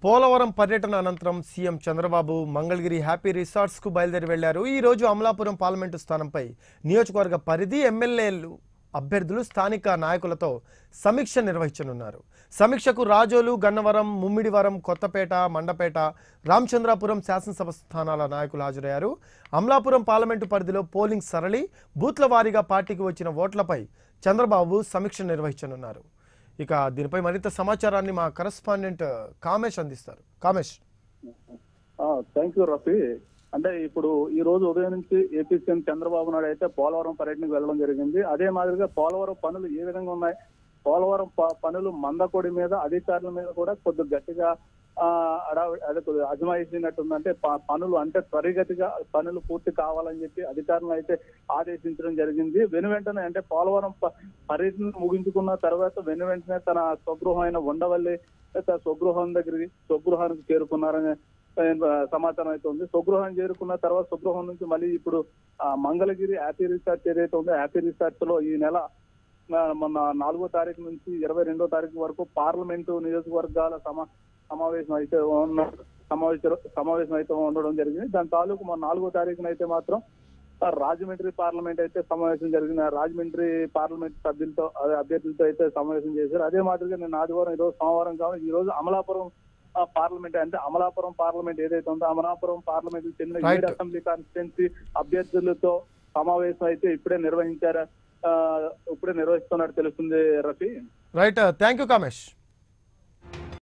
పోలవరం పర్యటన అనంతరం CM Chandrababu Mangalagiri happy resorts కు బయలుదేరి వెళ్లారు ఈ రోజు అమలాపురం పార్లమెంటు స్థానంపై నియోజకవర్గ పరిధి ఎమ్మెల్యేలు అభ్యర్థులు స్థానిక నాయకులతో సమీక్ష నిర్వహించనున్నారు సమీక్షకు రాజోలు గన్నవరం ముమ్మిడివరం కొత్తపేట మండపేట రామచంద్రాపురం శాసనసభ స్థానాల నాయకులు హాజరయ్యారు అమలాపురం పార్లమెంటు పరిధిలో పోలింగ్ సరళి బూత్ల వారీగా పార్టీకి వచ్చిన ఓట్లపై చంద్రబాబు సమీక్ష నిర్వహించనున్నారు ఇక దీనిపై మరింత సమాచారాన్ని మా కరస్పాండెంట్ కామేష్ అందిస్తారు కామేష్ థ్యాంక్ యూ రఫీ అంటే ఇప్పుడు ఈ రోజు ఉదయం నుంచి ఏపీ సీఎం చంద్రబాబు నాయుడు అయితే పోలవరం పర్యటనకు వెళ్ళడం జరిగింది అదే మాదిరిగా పోలవరం పనులు ఏ విధంగా ఉన్నాయి పోలవరం ప- పనులు మందకొడి మీద అధికారుల మీద కూడా కొద్దిగా గట్టిగా ఆ, అడావి అదే కొద్దిగా అజమాయిస్తున్నట్టుందంటే ప- పనులు అంటే త్వరిగతిగా పనులు పూర్తి కావాలని చెప్పి అధికారులను అయితే ఆదేశించడం జరిగింది వెను వెంటనే అంటే పోలవరం ప- పర్యటన ముగించుకున్న తర్వాత వెను వెంటనే తన స్వగృహం అయిన ఉండవల్లి తన స్వగృహం దగ్గరికి స్వగృహానికి చేరుకున్నారని ఆ, సమాచారం అయితే ఉంది స్వగృహం చేరుకున్న తర్వాత స్వగృహం నుంచి మళ్ళీ ఇప్పుడు ఆ, మంగళగిరి హ్యాపీ రిసార్ట్ ఏదైతే ఉందో హ్యాపీ రిసార్ట్ లో ఈ నెల ఆ, మొన్న నాలుగో తారీఖు నుంచి ఇరవై రెండో తారీఖు వరకు పార్లమెంటు నియోజకవర్గాల సమా సమావేశం అయితే ఉన్న సమావేశం సమావేశం అయితే ఉండడం జరిగింది దాని తాలూకు మన నాలుగో తారీఖున అయితే మాత్రం ఆ, రాజమండ్రి పార్లమెంట్ అయితే సమావేశం జరిగింది ఆ రాజమండ్రి పార్లమెంట్ సభ్యులతో అదే అభ్యర్థులతో అయితే సమావేశం చేశారు అదే మాదిరిగా నేను ఆదివారం ఈ రోజు సోమవారం కావాలి ఈ రోజు అమలాపురం ఆ, పార్లమెంట్ అంటే అమలాపురం పార్లమెంట్ ఏదైతే ఉందో అమలాపురం పార్లమెంట్ చెందిన Right. ఏడు అసెంబ్లీ కాన్స్టిట్యున్సీ అభ్యర్థులతో సమావేశం అయితే ఇప్పుడే నిర్వహించారు ఆ, ఇప్పుడే నిర్వహిస్తున్నట్టు తెలుస్తుంది Rafi right thank you Kamesh